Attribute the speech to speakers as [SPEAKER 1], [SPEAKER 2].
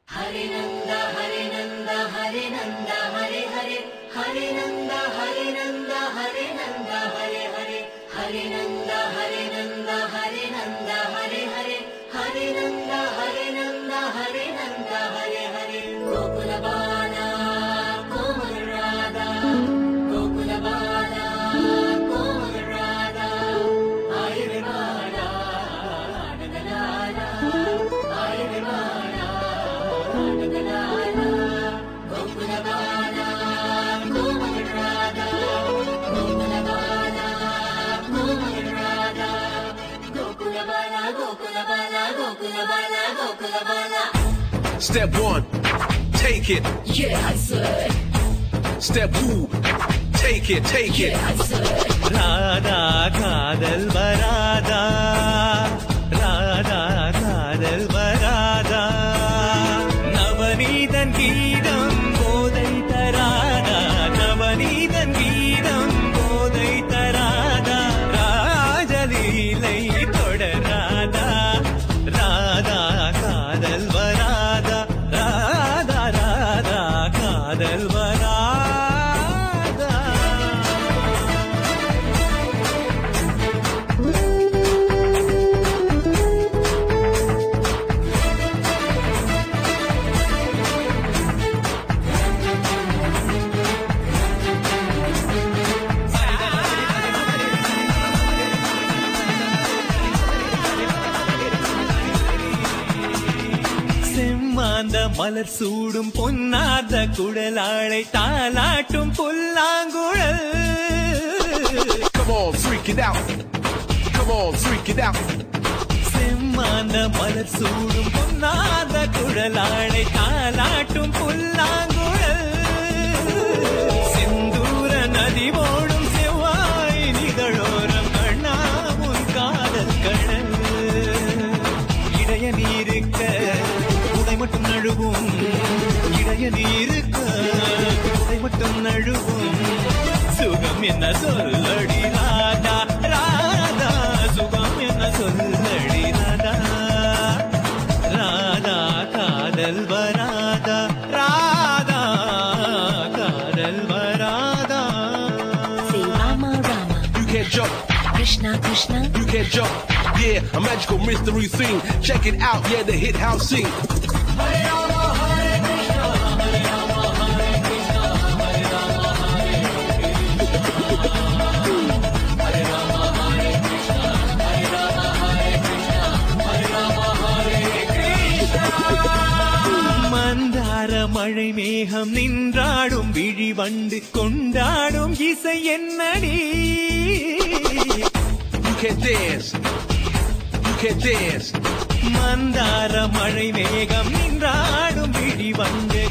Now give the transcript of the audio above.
[SPEAKER 1] Hare Nand Hare Nand Hare Nand Hare Hare Hare Nand Hare Nand Hare Nand Hare Hare Hare Nand Hare Nand Hare Nand Hare Hare Hare Nand Hare Nand Hare Nand Hare Hare गोकुलबाला Komal Radha गोकुलबाला Komal Radha Ayre Mala नगलाला Ayre Mala नगलाला गोकुलबाला Komal Radha गोकुलबाला Komal Radha गोकुलबाला गोकुलबाला गोकुलबाला गोकुलबाला
[SPEAKER 2] Step one, take it.
[SPEAKER 1] Yeah, I said.
[SPEAKER 2] Step two, take it, take it.
[SPEAKER 1] Yeah, I said.
[SPEAKER 3] Radha காதல் வராதா ராதா காதல் வராதா நவநீதன் கீதம் போதை தராதா நவநீதன் கீதம் போதை தராதா ராஜலீலை தொடராதா ராதா காதல் வராதா ராதா ராதா காதல் வராதா செம்மாந்த மலர் சூடும் பொன்னார்ந்த குழலாளை தாலாட்டும் புல்லாங்குழல்
[SPEAKER 2] Come on, freak it out. Come on, freak it out.
[SPEAKER 3] செம்மாந்த மலர் சூடும் பொன்னார்ந்த குழலாளை தாலாட்டும் புல்லாங்குழல் செந்தூர நதி ஓடும் செவ்வாய் நிகழோரம் கண்ணாமுன் காதல் கடல் இடைய நீருக்க உடை மட்டும் நழுவும் இடைய நீருக்க உடை மட்டும் நழுவும் சுகம் என்ன சொல்லடி ராதா ராதா சுகம் என்ன சொல்லடி ராதா ராதா காதல் வராதா ராதா காதல் வராதா
[SPEAKER 1] Say Rama Rama,
[SPEAKER 2] You can't jump,
[SPEAKER 1] Krishna Krishna.
[SPEAKER 2] you can't jump. Yeah, a magical mystery thing. Check it out, yeah, the hit house sing.
[SPEAKER 3] மந்தார மழை மேகம் நின்றாடும் விழி வண்டு கொண்டாடும் இசை என்னடி
[SPEAKER 2] You can't dance, you can't dance.
[SPEAKER 3] மந்தார மழை மேகம் நின்றாடும் விழி வண்டு